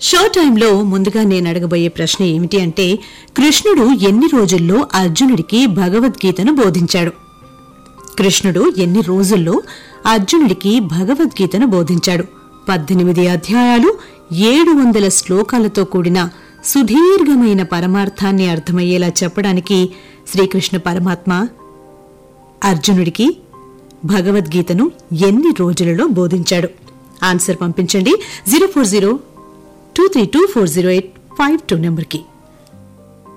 show టైంలో ముందుగా నేను అడగబోయే ప్రశ్న ఏమిటి అంటే కృష్ణుడు ఎన్ని రోజుల్లో అర్జునుడికి భగవద్గీతను బోధించాడు కృష్ణుడు ఎన్ని రోజుల్లో అర్జునుడికి భగవద్గీతను బోధించాడు పద్దెనిమిది అధ్యాయాలు ఏడు వందల శ్లోకాలతో కూడిన సుదీర్ఘమైన పరమార్థాన్ని అర్థమయ్యేలా చెప్పడానికి శ్రీకృష్ణ పరమాత్మ అర్జునుడికి భగవద్గీతను ఎన్ని రోజులలో బోధించాడు ఆన్సర్ పంపించండి zero four zero two three two four zero eight five two నెంబర్కి